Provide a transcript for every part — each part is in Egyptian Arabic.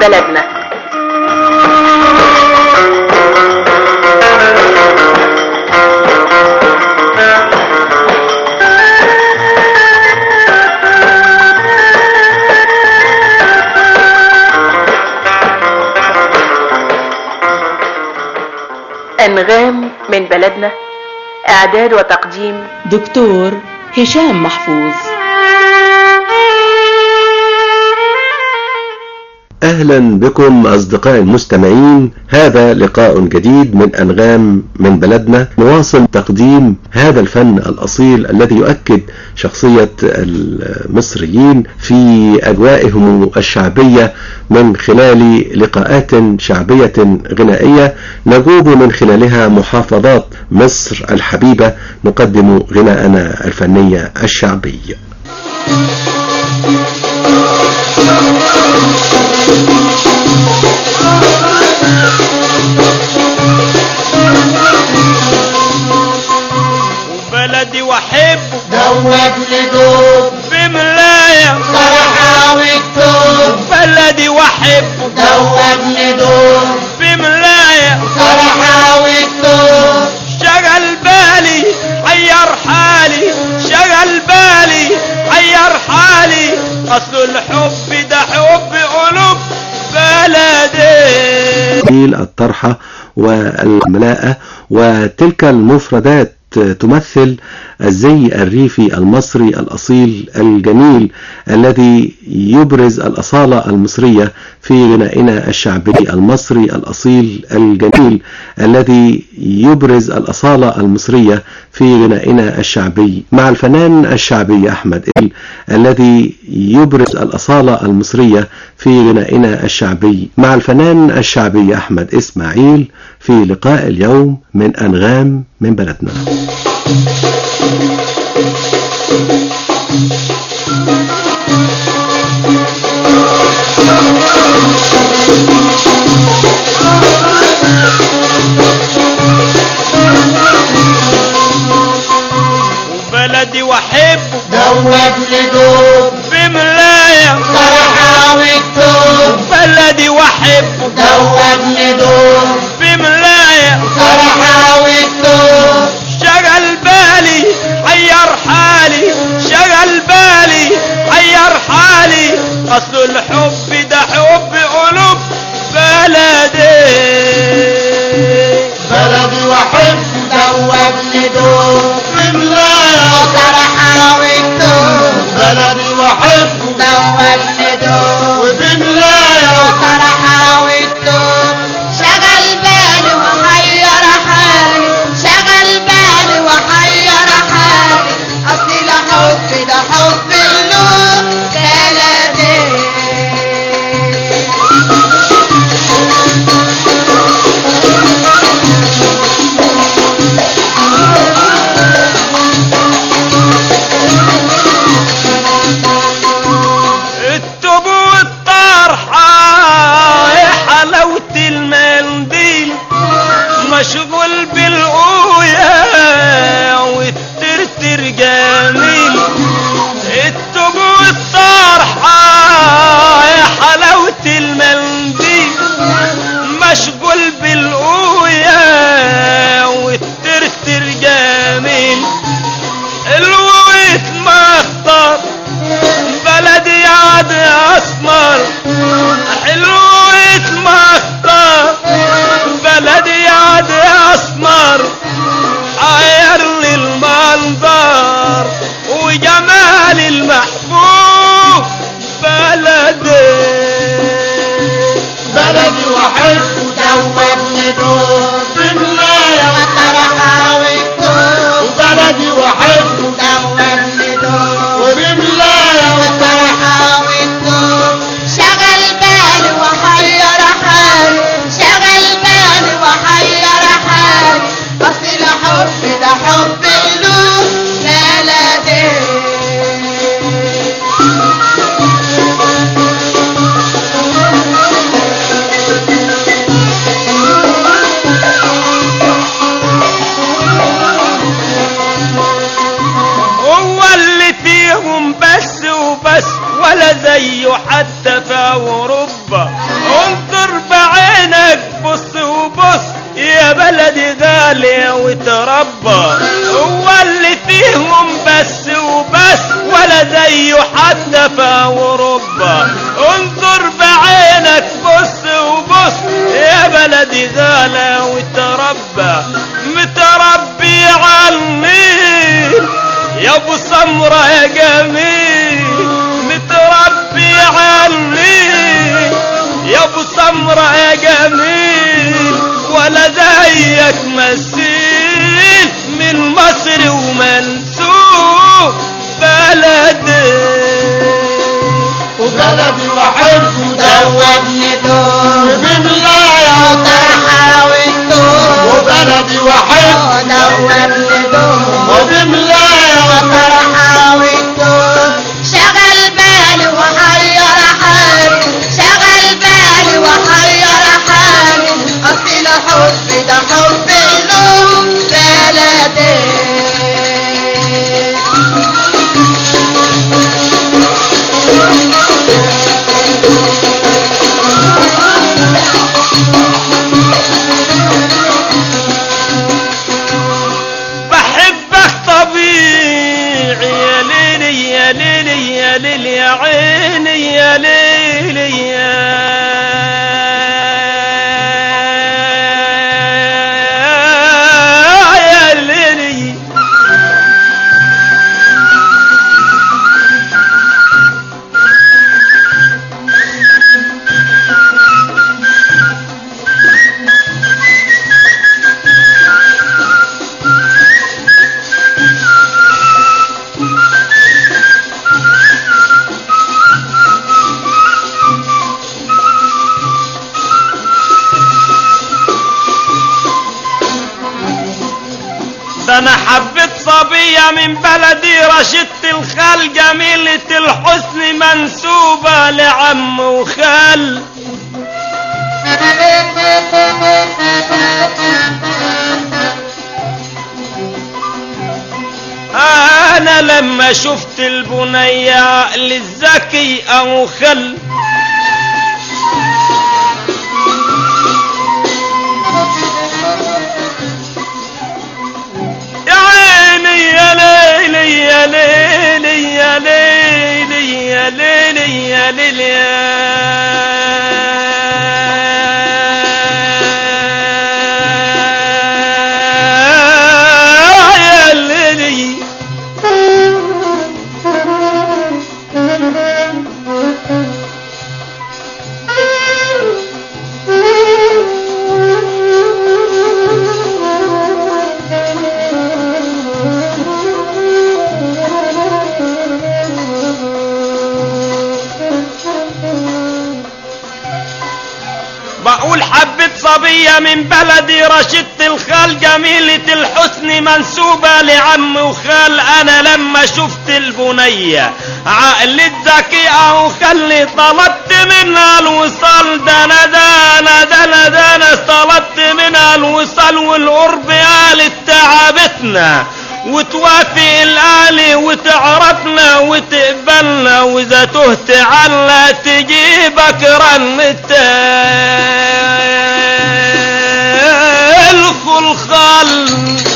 بلدنا أنغام من بلدنا إعداد وتقديم دكتور هشام محفوظ أهلا بكم أصدقائي المستمعين هذا لقاء جديد من أنغام من بلدنا نواصل تقديم هذا الفن الأصيل الذي يؤكد شخصية المصريين في أجوائهم الشعبية من خلال لقاءات شعبية غنائية نجوب من خلالها محافظات مصر الحبيبة نقدم غناءنا الفنية الشعبي وبلدي واحبه دوب لدوب بملاية فرحة والتوب بلدي واحبه دوب لدوب بملاية فرحة والتوب شغل بالي حير حالي شغل بالي حير حالي اصل الحب ده حب قلوب بلدي الطرحة والملاءة وتلك المفردات تمثل الزي الريفي المصري الأصيل الجميل الذي يبرز الأصالة المصرية في غنائنا الشعبي المصري الأصيل الجميل الذي يبرز الأصالة المصرية في غنائنا الشعبي مع الفنان الشعبي أحمد إل الذي يبرز الأصالة المصرية في غنائنا الشعبي مع الفنان الشعبي أحمد إسماعيل في لقاء اليوم من أنغام من بلدنا وبلدي واحبه دوب لدوب بملاية فرحة والتوب بلدي واحبه دوب لدوب بملاية فرحة والتوب شغل بالي حير حالي شغل بالي حير حالي اصل الحب ده حب قلوب بلدي بلدي واحب دوب لدوب بملاية فرحة والتوب بلدي واحب دوب لدوب وبملاية فرحة والتوب شغل بالي وحير حالي شغل بالي وحير حالي اصل الحب ده حب قلوب بلدي التوب والطرحة يا حلاوة المنديل مشغول بالقوية والترتر جميل التوب والطرحة يا حلاوة المنديل مشغول بالقوية والترتر جميل الوقت ما اختار بلدي عاد اسمر حلوة ما اختار بلدي عاد اسمر حيرني المنظر وجمال المحبوب بلدي بلدي واحب دوب لدوب بملاية وطرحة والتوب وبلدي واحب دوب لدوب وبملاية وطرحة والتوب شغل بالي وحير حالي شغل بالي وحير حالي اصل الحب ده حب قلوب بلدي هو اللي فيهم بس وبس ولا زيه حتى في اوروبا هو غالي وتربى هو اللي فيهم بس وبس ولا زيه حتى في اوروبا انظر بعينك بص وبص يا بلدي غالى وتربى متربي على النيل يا ابو سمرة يا جميل متربي على النيل يا ابو سمرة يا جميل ولا زيك مثيل من مصر ومنسوب بلدي وبلدي وحب دوبني دور بملاية وطرحة والدور وبلدي وحب دوبني دور وبملاية وطرحة والدور شغل بالي وحير حالي شغل بالي وحير حالي أصل حبي ده حب له بلدي بحبك طبيعي يا ليلي يا ليلي يا ليلي يا عيني يا ليلي يا يا ليلي ده انا حبيت صبية من بلدي رشدت الخال جميلة الحسن منسوبة لعم وخال انا لما شفت البنية عقل الذكي او خل يا عيني يا ليلي يا ليلي يا ليلي يا ليلي يا ليلي يا ليلي بقول حبة صبية من بلدي رشدت الخال جميلة الحسن منسوبة لعم وخال انا لما شفت البنية عقل الذكي او خلي طلبت منها الوصال ده انا ده انا ده انا ده انا طلبت منها الوصال والقرب قالت تعبتنا وتوافق الآلي وتعرفنا وتقبلنا وإذا تهت عنا تجيبك رنة الخلخال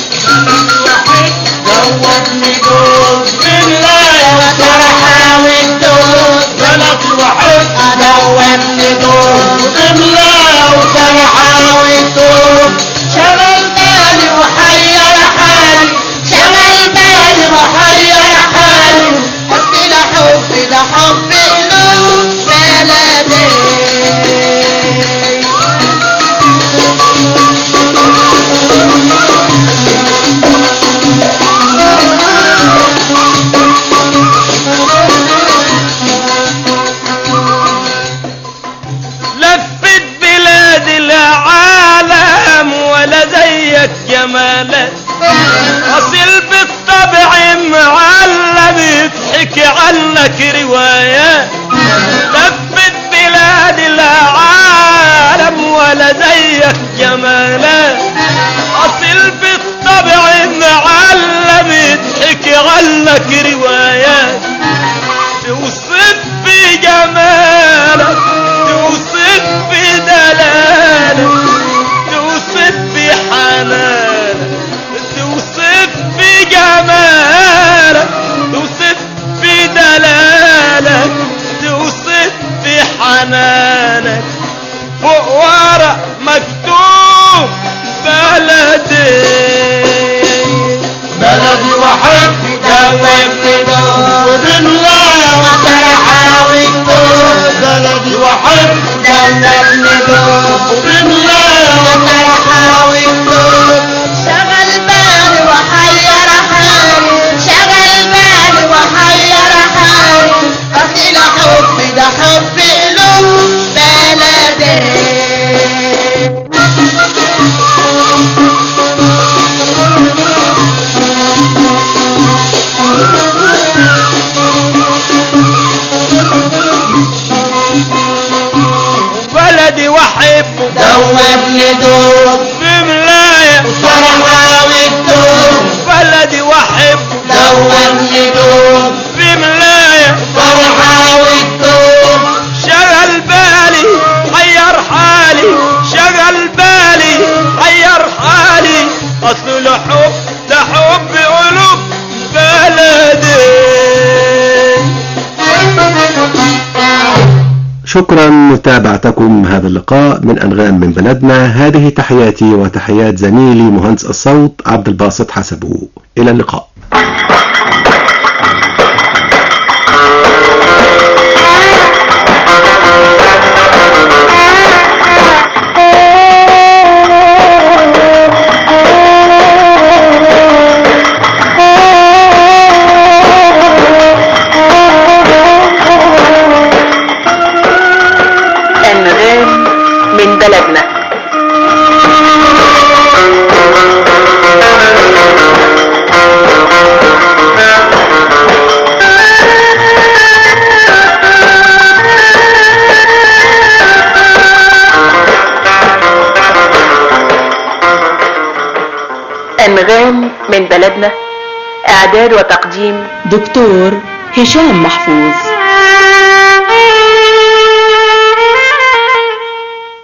دوبني دور بالله وطرحة والدور بلدي وحب دوبني دور بالله وطرحة والدور شغل بالي وحير حالي شغل بالي وحير حالي قلت ده حب ده حب له بلدي لفت بلاد العالم ولا زيك جمالك أصل بالطبع معلم يضحك عنك روايات لفت بلاد العالم ولا زيك جمالك أصل بالطبع معلم يضحك عنك روايات توصف بجمالك توصف بدلالك توصف بحنانك شكرا تابعتكم هذا اللقاء من أنغام من بلدنا هذه تحياتي وتحيات زميلي مهندس الصوت عبد الباسط حسبه إلى اللقاء أنغام من بلدنا أنغام من بلدنا إعداد وتقديم دكتور هشام محفوظ